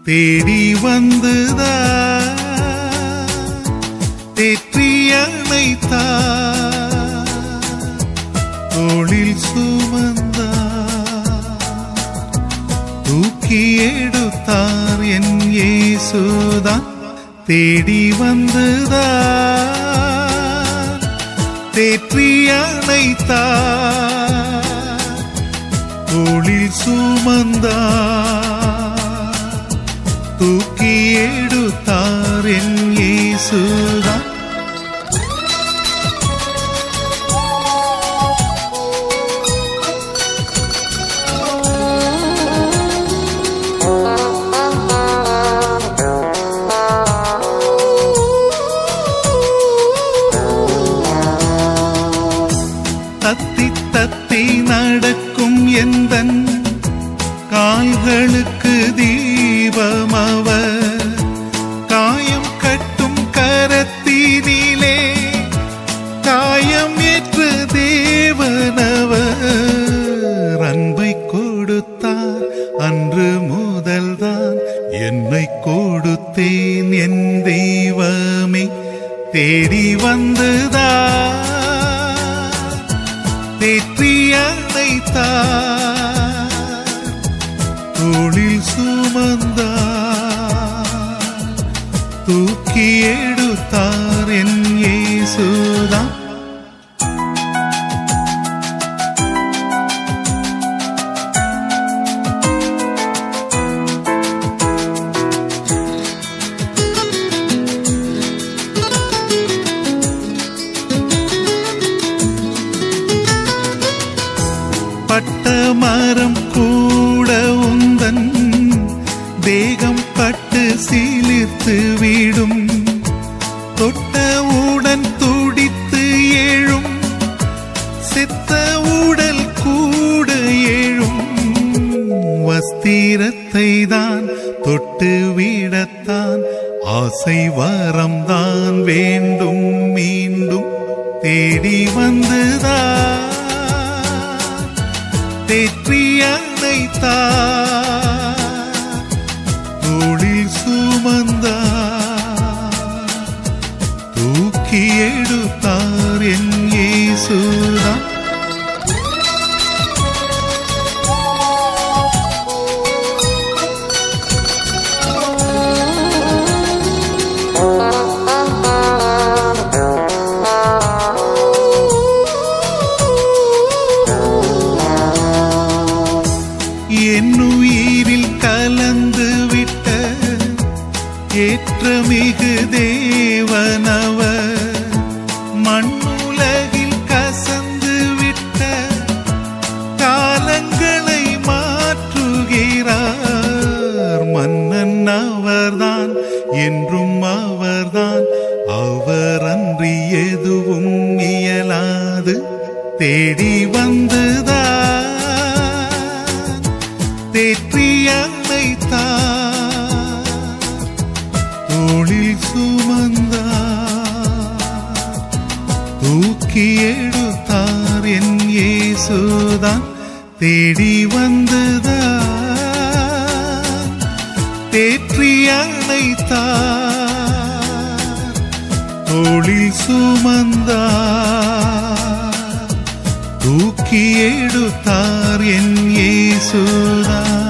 தேடி வந்துதா தேற்றி அணைத்தா தோளில் சுமந்தா தூக்கி எடுத்தார் என் இயேசுதான் தேடி வந்துதா தேற்றி அணைத்தா தோளில் சுமந்தா தூக்கி எடுத்தார் என் இயேசுதான் தத்தி தத்தி நடக்கும் எந்தன் கால்களுக்கு தீபமவர் காயம் கட்டும் கரத்தினிலே காயம் ஏற்ற தேவனவர் அன்பை கொடுத்தார் அன்று முதல்தான் என்னை கொடுத்தேன் என் தெய்வமே தேடி வந்துதா தேற்றி அணைத்தார் தோளில் சுமந்தா தூக்கி எடுத்தார் என் இயேசுதான் பட்ட மரம் கூட உந்தன் தேகம் பட்டு சீலிர்த்து விடும் தொட்டவுடன் துடித்து எழும் செத்த உடல் கூட எழும் வஸ்திரத்தை தான் தொட்டு விடத்தான் ஆசை வரம்தான் வேண்டும் மீண்டும் தேடி வந்துதான் தேற்றி அணைத்தார் தோளில் சுமந்தா தூக்கி எடுத்தார் என் இயேசுதான் என் உயிரில் கலந்து விட்ட ஏற்றமிகு தேவனவர் மண்ணுலகில் கசந்து விட்ட காலங்களை மாற்றுகிறார் மன்னன் அவர்தான் என்றும் அவர்தான் அவர் அன்றி எதுவும் இயலாது தேடி வந்துதான் தேற்றி அணைத்தார் தோளில் சுமந்தா தூக்கி எடுத்தார் என் இயேசுதான் தேடி வந்துதான் தேற்றி அணைத்தார் தோளில் சுமந்தா தூக்கி எடுத்தார் என் இயேசுதான்